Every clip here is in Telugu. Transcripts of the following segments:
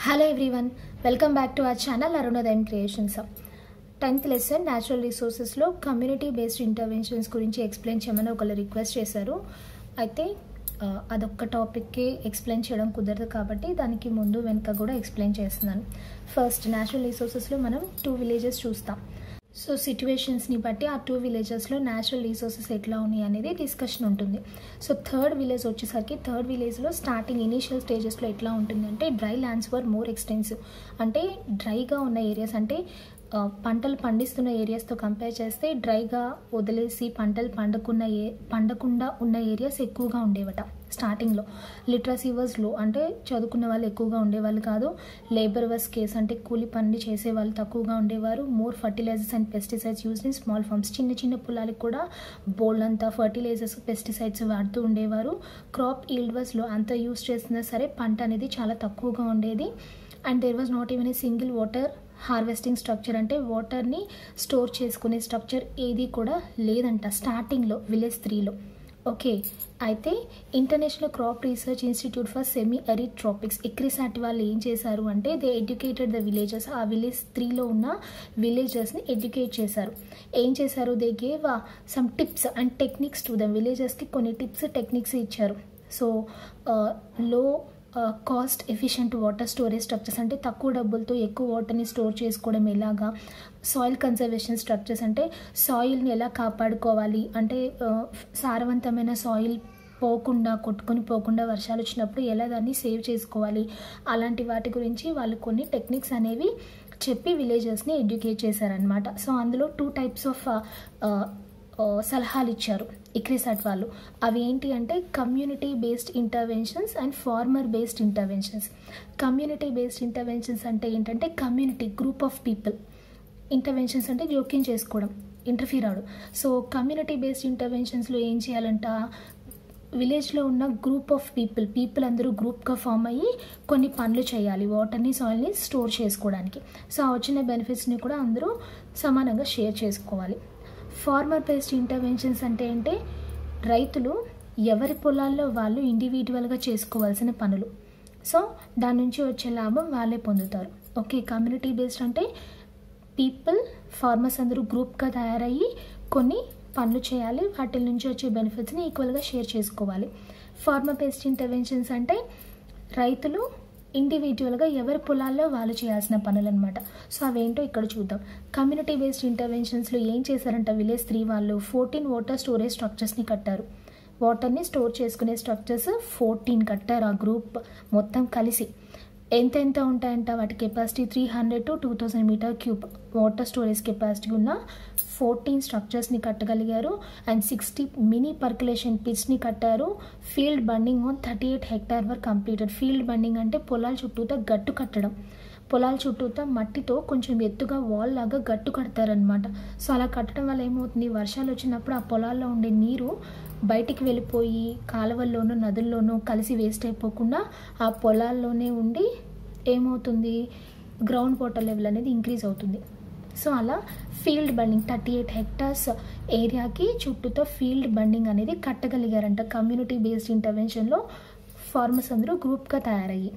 hello everyone welcome back to our channel Arunodayam creations tenth lesson natural రిసోర్సెస్లో కమ్యూనిటీ బేస్డ్ ఇంటర్వెన్షన్స్ గురించి ఎక్స్ప్లెయిన్ చేయమని ఒకళ్ళు రిక్వెస్ట్ చేశారు అయితే ఆ, అదొక్క టాపిక్కి ఎక్స్ప్లెయిన్ చేయడం కుదరదు కాబట్టి దానికి ముందు వెనుక కూడా ఎక్స్ప్లెయిన్ చేస్తున్నాను ఫస్ట్ న్యాచురల్ రిసోర్సెస్లో మనం టూ విలేజెస్ చూస్తాం సో సిచ్యువేషన్స్ని బట్టి ఆ టూ విలేజెస్లో న్యాచురల్ రిసోర్సెస్ ఎట్లా ఉన్నాయి అనేది డిస్కషన్ ఉంటుంది సో థర్డ్ విలేజ్ వచ్చేసరికి థర్డ్ విలేజ్లో స్టార్టింగ్ ఇనీషియల్ స్టేజెస్లో ఎట్లా ఉంటుందంటే dry lands were more extensive అంటే డ్రైగా ఉన్న ఏరియాస్ అంటే ఆ, పంటలు పండిస్తున్న ఏరియాస్తో కంపేర్ చేస్తే డ్రైగా వదిలేసి పంటలు పండకున్న ఏ పండకుండా ఉన్న ఏరియాస్ ఎక్కువగా ఉండేవట స్టార్టింగ్లో లిటరసీ వాజ్ లో అంటే చదువుకున్న వాళ్ళు ఎక్కువగా ఉండేవాళ్ళు కాదు లేబర్ వర్స్ కేస్ అంటే కూలి పని చేసే వాళ్ళు తక్కువగా ఉండేవారు more fertilizers and pesticides use in small farms చిన్న చిన్న పొలాలకు కూడా బోల్డ్ అంతా ఫర్టిలైజర్స్ పెస్టిసైడ్స్ వాడుతూ ఉండేవారు క్రాప్ ఈల్డ్ వాజ్ లో అంత యూజ్ చేసినా సరే పంట అనేది చాలా తక్కువగా ఉండేది and there was not even a single water harvesting structure అంటే వాటర్ని స్టోర్ చేసుకునే స్ట్రక్చర్ ఏది కూడా లేదంట స్టార్టింగ్లో విలేజ్ త్రీలో ఓకే అయితే International Crop Research Institute for Semi Arid Tropics ICRISAT వాళ్ళు ఏం చేశారు అంటే దే ఎడ్యుకేటెడ్ ద విలేజెస్ ఆ విలేజ్ త్రీలో ఉన్న విలేజెస్ని ఎడ్యుకేట్ చేశారు ఏం చేశారు they gave some tips and techniques to the విలేజెస్కి కొన్ని టిప్స్ టెక్నిక్స్ ఇచ్చారు so low cost efficient water storage structures అంటే తక్కువ డబ్బులతో ఎక్కువ వాటర్ని స్టోర్ చేసుకోవడం ఎలాగా సాయిల్ కన్జర్వేషన్ స్ట్రక్చర్స్ అంటే సాయిల్ని ఎలా కాపాడుకోవాలి అంటే ఆ, సారవంతమైన సాయిల్ పోకుండా కొట్టుకొని పోకుండా వర్షాలు వచ్చినప్పుడు ఎలా దాన్ని సేవ్ చేసుకోవాలి అలాంటి వాటి గురించి వాళ్ళు కొన్ని టెక్నిక్స్ అనేవి చెప్పి విలేజెస్ని ఎడ్యుకేట్ చేశారనమాట సో అందులో టూ టైప్స్ ఆఫ్ సలహాలు ఇచ్చారు ఇక్రిసాట్ వాళ్ళు అవి ఏంటి అంటే community based interventions and farmer based interventions community based interventions అంటే ఏంటంటే community group of people interventions అంటే జోక్యం చేసుకోవడం ఇంటర్ఫీర్ అవడం సో కమ్యూనిటీ బేస్డ్ ఇంటర్వెన్షన్స్లో ఏం చేయాలంట విలేజ్లో ఉన్న గ్రూప్ ఆఫ్ పీపుల్ పీపుల్ అందరూ గ్రూప్గా ఫామ్ అయ్యి కొన్ని పనులు చేయాలి వాటర్ని సాయిల్ని స్టోర్ చేసుకోవడానికి సో ఆ వచ్చిన బెనిఫిట్స్ని కూడా అందరూ సమానంగా షేర్ చేసుకోవాలి ఫార్మర్ బేస్డ్ ఇంటర్వెన్షన్స్ అంటే ఏంటి రైతులు ఎవరి పొలాల్లో వాళ్ళు ఇండివిజువల్గా చేసుకోవాల్సిన పనులు సో దాని నుంచి వచ్చే లాభం వాళ్ళే పొందుతారు ఓకే కమ్యూనిటీ బేస్డ్ అంటే పీపుల్ ఫార్మర్స్ అందరూ గ్రూప్గా తయారయ్యి కొన్ని పనులు చేయాలి వాటి నుంచి వచ్చే బెనిఫిట్స్ని ఈక్వల్గా షేర్ చేసుకోవాలి ఫార్మర్ బేస్డ్ ఇంటర్వెన్షన్స్ అంటే రైతులు ఇండివిజువల్గా ఎవరి పొలాల్లో వాళ్ళు చేయాల్సిన పనులు అనమాట సో అవేంటో ఇక్కడ చూద్దాం కమ్యూనిటీ బేస్డ్ ఇంటర్వెన్షన్స్లో ఏం చేశారంట విలేజ్ త్రీ వాళ్ళు ఫోర్టీన్ వాటర్ స్టోరేజ్ స్ట్రక్చర్స్ని కట్టారు వాటర్ని స్టోర్ చేసుకునే స్ట్రక్చర్స్ ఫోర్టీన్ కట్టారు ఆ గ్రూప్ మొత్తం కలిసి ఎంత ఎంత ఉంటాయంట వాటి capacity three hundred to two thousand meter cube water storage capacity ఉన్న ఫోర్టీన్ స్ట్రక్చర్స్ని కట్టగలిగారు అండ్ సిక్స్టీ మినీ పర్కులేషన్ పిచ్ని కట్టారు field bunding on thirty eight hectare were completed field bunding అంటే పొలాల చుట్టూతా గట్టు కట్టడం పొలాల చుట్టూతా మట్టితో కొంచెం ఎత్తుగా వాల్ లాగా గట్టు కడతారనమాట సో అలా కట్టడం వల్ల ఏమవుతుంది వర్షాలు వచ్చినప్పుడు ఆ పొలాల్లో ఉండే నీరు బయటికి వెళ్ళిపోయి కాలువల్లోనూ నదుల్లోనూ కలిసి వేస్ట్ అయిపోకుండా ఆ పొలాల్లోనే ఉండి ఏమవుతుంది గ్రౌండ్ వాటర్ లెవెల్ అనేది ఇంక్రీజ్ అవుతుంది సో అలా field bunding thirty eight hectares ఏరియాకి చుట్టూతో ఫీల్డ్ బండింగ్ అనేది కట్టగలిగారంట కమ్యూనిటీ బేస్డ్ ఇంటర్వెన్షన్లో ఫార్మర్స్ అందరూ గ్రూప్గా తయారయ్యి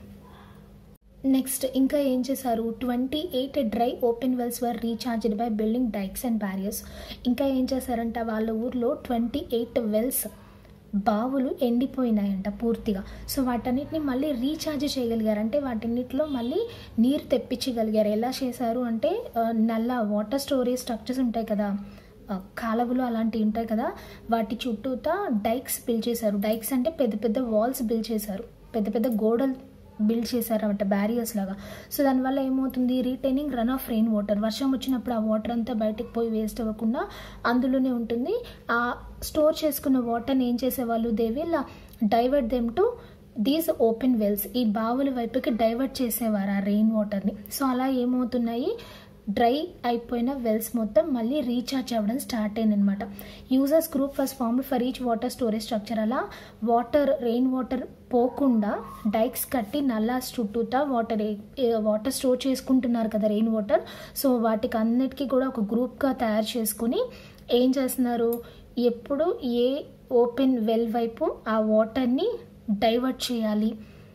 నెక్స్ట్ ఇంకా ఏం చేశారు twenty eight dry open wells were recharged by building dykes and barriers ఇంకా ఏం చేశారంట వాళ్ళ ఊర్లో ట్వంటీ ఎయిట్ వెల్స్ బావులు ఎండిపోయినాయంట పూర్తిగా సో వాటన్నిటిని మళ్ళీ రీఛార్జ్ చేయగలిగారు అంటే వాటన్నిటిలో మళ్ళీ నీరు తెప్పించగలిగారు ఎలా చేశారు అంటే ఆ, నల్ల వాటర్ స్టోరేజ్ స్ట్రక్చర్స్ ఉంటాయి కదా ఆ, కాలువలు అలాంటివి ఉంటాయి కదా వాటి చుట్టూతా డైక్స్ బిల్డ్ చేశారు డైక్స్ అంటే పెద్ద పెద్ద వాల్స్ బిల్డ్ చేశారు పెద్ద పెద్ద గోడలు బిల్డ్ చేశారన్నమాట బ్యారియర్స్ లాగా సో దానివల్ల ఏమవుతుంది retaining run off rain water వర్షం వచ్చినప్పుడు ఆ వాటర్ అంతా బయటకు పోయి వేస్ట్ అవ్వకుండా అందులోనే ఉంటుంది ఆ స్టోర్ చేసుకున్న వాటర్ని ఏం చేసేవాళ్ళు they will divert them to these open wells ఈ బావుల వైపుకి డైవర్ట్ చేసేవారు ఆ రెయిన్ వాటర్ని సో అలా ఏమవుతున్నాయి డ్రై అయిపోయిన వెల్స్ మొత్తం మళ్ళీ రీఛార్జ్ అవ్వడం స్టార్ట్ అయింది అనమాట users group first form for each water storage structure అలా వాటర్ రెయిన్ వాటర్ పోకుండా డైక్స్ కట్టి నల్లాస్ చుట్టూతా వాటర్ వాటర్ స్టోర్ చేసుకుంటున్నారు కదా రెయిన్ వాటర్ సో వాటికి అన్నిటికీ కూడా ఒక గ్రూప్గా తయారు చేసుకుని ఏం చేస్తున్నారు ఎప్పుడు ఏ ఓపెన్ వెల్ వైపు ఆ వాటర్ని డైవర్ట్ చేయాలి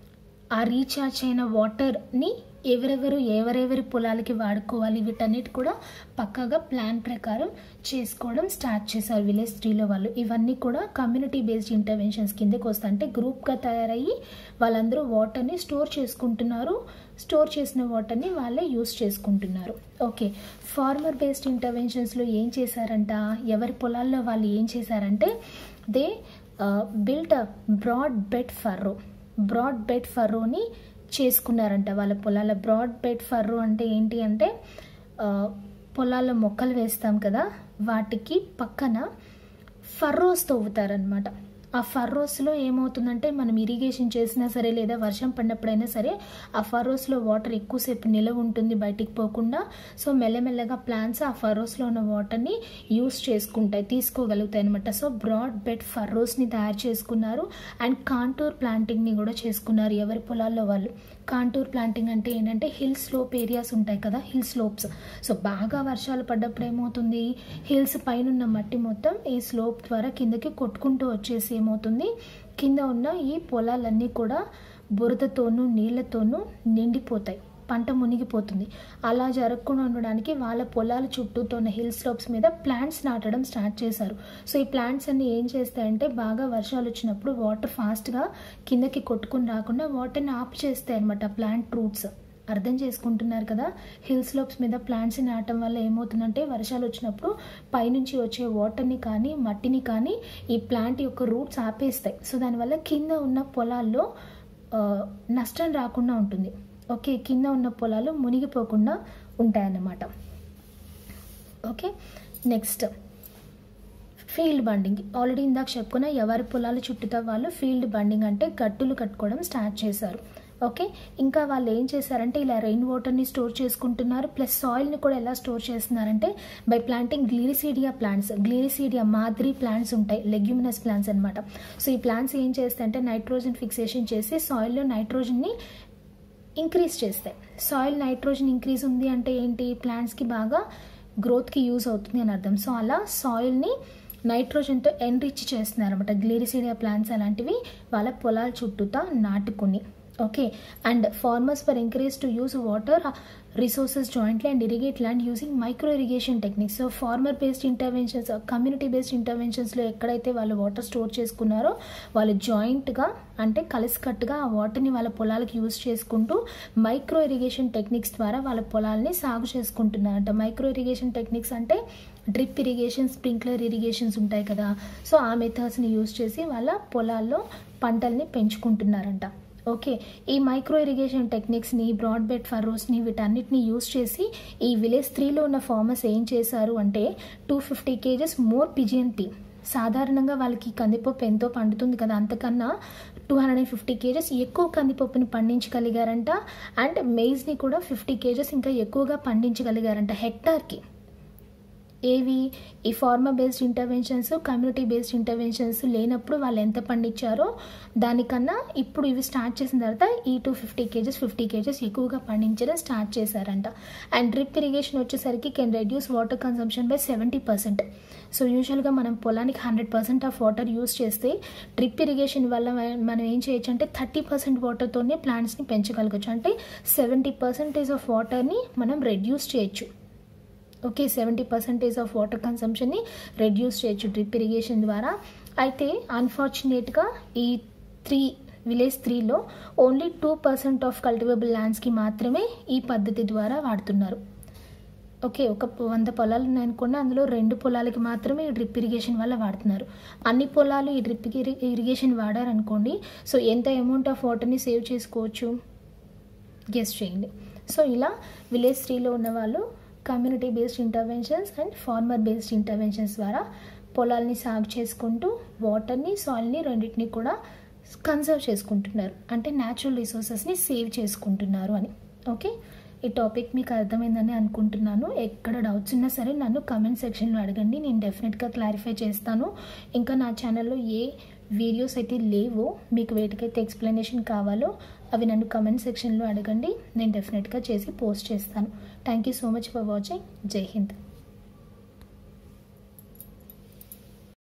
ఆ రీఛార్జ్ అయిన వాటర్ని ఎవరెవరు ఎవరెవరి పొలాలకి వాడుకోవాలి వీటన్నిటి కూడా పక్కాగా ప్లాన్ ప్రకారం చేసుకోవడం స్టార్ట్ చేశారు విలేజ్ త్రీలో వాళ్ళు ఇవన్నీ కూడా కమ్యూనిటీ బేస్డ్ ఇంటర్వెన్షన్స్ కిందకి వస్తా అంటే గ్రూప్గా తయారయ్యి వాళ్ళందరూ వాటర్ని స్టోర్ చేసుకుంటున్నారు స్టోర్ చేసిన వాటర్ని వాళ్ళే యూస్ చేసుకుంటున్నారు ఓకే ఫార్మర్ బేస్డ్ ఇంటర్వెన్షన్స్లో ఏం చేశారంట ఎవరి పొలాల్లో వాళ్ళు ఏం చేశారంటే they built a broad bed furrow broad bed ఫర్రోని చేసుకున్నారంట వాళ్ళ పొలాల బ్రాడ్ బెడ్ ఫర్రో అంటే ఏంటి అంటే ఆ, పొలాల్లో మొక్కలు వేస్తాం కదా వాటికి పక్కన ఫర్రోస్ తవ్వుతారనమాట ఆ ఫర్రోస్లో ఏమవుతుందంటే మనం ఇరిగేషన్ చేసినా సరే లేదా వర్షం పడినప్పుడైనా సరే ఆ ఫర్రోస్లో వాటర్ ఎక్కువసేపు నిలవ ఉంటుంది బయటికి పోకుండా సో మెల్లమెల్లగా ప్లాంట్స్ ఆ ఫర్రోస్లో ఉన్న వాటర్ని యూస్ చేసుకుంటాయి తీసుకోగలుగుతాయి అనమాట సో బ్రాడ్ బెడ్ ఫర్రోస్ని తయారు చేసుకున్నారు అండ్ కాంటూర్ ప్లాంటింగ్ని కూడా చేసుకున్నారు ఎవరి పొలాల్లో వాళ్ళు కాంటూర్ ప్లాంటింగ్ అంటే ఏంటంటే హిల్ స్లోప్ ఏరియాస్ ఉంటాయి కదా హిల్ స్లోప్స్ సో బాగా వర్షాలు పడ్డప్పుడు ఏమవుతుంది హిల్స్ పైన ఉన్న మట్టి మొత్తం ఈ స్లోప్ ద్వారా కిందకి కొట్టుకుంటూ వచ్చేసి ఏమవుతుంది కింద ఉన్న ఈ పొలాలన్నీ కూడా బురదతోనూ నీళ్లతోనూ నిండిపోతాయి పంట మునిగిపోతుంది అలా జరగకుండా ఉండడానికి వాళ్ళ పొలాల చుట్టూతో ఉన్న హిల్ స్లోప్స్ మీద ప్లాంట్స్ నాటడం స్టార్ట్ చేశారు సో ఈ ప్లాంట్స్ అన్ని ఏం చేస్తాయంటే బాగా వర్షాలు వచ్చినప్పుడు వాటర్ ఫాస్ట్గా కిందకి కొట్టుకుని రాకుండా వాటర్ని ఆపు చేస్తాయి అనమాట ప్లాంట్ రూట్స్ అర్థం చేసుకుంటున్నారు కదా హిల్ స్లోప్స్ మీద ప్లాంట్స్ నాటడం వల్ల ఏమవుతుందంటే వర్షాలు వచ్చినప్పుడు పైనుంచి వచ్చే వాటర్ని కానీ మట్టిని కానీ ఈ ప్లాంట్ యొక్క రూట్స్ ఆపేస్తాయి సో దానివల్ల కింద ఉన్న పొలాల్లో ఆ, నష్టం రాకుండా ఉంటుంది ఓకే కింద ఉన్న పొలాలు మునిగిపోకుండా ఉంటాయన్నమాట okay next field bunding already ఇందాక చెప్పుకున్న ఎవరి పొలాలు చుట్టూతో వాళ్ళు ఫీల్డ్ బండింగ్ అంటే గట్టులు కట్టుకోవడం స్టార్ట్ చేశారు ఓకే ఇంకా వాళ్ళు ఏం చేశారంటే ఇలా రెయిన్ వాటర్ని స్టోర్ చేసుకుంటున్నారు ప్లస్ సాయిల్ని కూడా ఎలా స్టోర్ చేస్తున్నారంటే by planting gliricidia plants gliricidia మాదిరి ప్లాంట్స్ ఉంటాయి లెగ్యూమినస్ ప్లాంట్స్ అనమాట సో ఈ ప్లాంట్స్ ఏం చేస్తాయంటే నైట్రోజన్ ఫిక్సేషన్ చేసి సాయిల్లో నైట్రోజన్ని ఇంక్రీజ్ చేస్తాయి సాయిల్ నైట్రోజన్ ఇంక్రీజ్ ఉంది అంటే ఏంటి ప్లాంట్స్కి బాగా గ్రోత్కి యూజ్ అవుతుంది అని అర్థం సో అలా సాయిల్ని నైట్రోజన్తో ఎన్రిచ్ చేస్తున్నారు అనమాట గ్లీరిసీడియా ప్లాంట్స్ అలాంటివి వాళ్ళ పొలాల చుట్టూతా నాటుకుని okay and farmers were encourage to use water resources jointly and irrigate land using micro irrigation techniques so farmer based interventions community based ఇంటర్వెన్షన్స్లో ఎక్కడైతే వాళ్ళు వాటర్ స్టోర్ చేసుకున్నారో వాళ్ళు జాయింట్గా అంటే కలిసికట్టుగా ఆ వాటర్ని వాళ్ళ పొలాలకు యూజ్ చేసుకుంటూ మైక్రో ఇరిగేషన్ టెక్నిక్స్ ద్వారా వాళ్ళ పొలాల్ని సాగు చేసుకుంటున్నారంట మైక్రో ఇరిగేషన్ టెక్నిక్స్ అంటే డ్రిప్ ఇరిగేషన్ స్ప్రింక్లర్ ఇరిగేషన్స్ ఉంటాయి కదా సో ఆ మెథడ్స్ని యూజ్ చేసి వాళ్ళ పొలాల్లో పంటల్ని పెంచుకుంటున్నారంట ఓకే ఈ మైక్రో ఇరిగేషన్ టెక్నిక్స్ని బ్రాడ్ బెడ్ ఫర్రోస్ని వీటన్నిటిని యూస్ చేసి ఈ విలేజ్ త్రీలో ఉన్న ఫార్మర్స్ ఏం చేశారు అంటే two fifty kgs more pigeon pea సాధారణంగా వాళ్ళకి కందిపప్పు ఎంతో పండుతుంది కదా అంతకన్నా two hundred and fifty kgs ఎక్కువ కందిపప్పుని పండించగలిగారంట అండ్ మెయిజ్ని కూడా ఫిఫ్టీ కేజెస్ ఇంకా ఎక్కువగా పండించగలిగారంట హెక్టార్కి ఏవి ఈ farmer based interventions community based interventions లేనప్పుడు వాళ్ళు ఎంత పండించారో దానికన్నా ఇప్పుడు ఇవి స్టార్ట్ చేసిన తర్వాత ఈ two fifty kgs fifty kgs ఎక్కువగా పండించడం స్టార్ట్ చేశారంట అండ్ డ్రిప్ ఇరిగేషన్ వచ్చేసరికి can reduce water consumption by seventy percent so యూజువల్గా మనం పొలానికి hundred percent of water use చేస్తే డ్రిప్ ఇరిగేషన్ వల్ల మనం ఏం చేయొచ్చు అంటే థర్టీ పర్సెంట్ వాటర్తోనే ప్లాంట్స్ని పెంచగలగచ్చు అంటే సెవెంటీ పర్సెంటేజ్ ఆఫ్ వాటర్ని మనం రెడ్యూస్ చేయొచ్చు okay seventy percentage of water కన్సంప్షన్ని రెడ్యూస్ చేయొచ్చు డ్రిప్ ఇరిగేషన్ ద్వారా అయితే అన్ఫార్చునేట్గా ఈ త్రీ విలేజ్ త్రీలో only two percent of cultivable ల్యాండ్స్కి మాత్రమే ఈ పద్ధతి ద్వారా వాడుతున్నారు ఓకే ఒక వంద పొలాలు ఉన్నాయనుకోండి అందులో రెండు పొలాలకి మాత్రమే ఈ డ్రిప్ ఇరిగేషన్ వల్ల వాడుతున్నారు అన్ని పొలాలు ఈ డ్రిప్ ఇరిగేషన్ వాడారనుకోండి సో ఎంత అమౌంట్ ఆఫ్ వాటర్ని సేవ్ చేసుకోవచ్చు గెస్ చేయండి సో ఇలా విలేజ్ త్రీలో ఉన్న వాళ్ళు community based interventions and farmer based interventions ద్వారా పొలాల్ని సాగు చేసుకుంటూ వాటర్ని సాయిల్ని రెండింటిని కూడా కన్సర్వ్ చేసుకుంటున్నారు అంటే న్యాచురల్ రిసోర్సెస్ని సేవ్ చేసుకుంటున్నారు అని ఓకే ఈ టాపిక్ మీకు అర్థమైందని అనుకుంటున్నాను ఎక్కడ డౌట్స్ ఉన్నా సరే నన్ను కమెంట్ సెక్షన్లో అడగండి నేను డెఫినెట్గా క్లారిఫై చేస్తాను ఇంకా నా ఛానల్లో ఏ వీడియోస్ అయితే లేవో మీకు వేటికైతే ఎక్స్ప్లెనేషన్ కావాలో అవి నన్ను కమెంట్ సెక్షన్లో అడగండి నేను డెఫినెట్గా చేసి పోస్ట్ చేస్తాను thank you so much for watching జై హింద్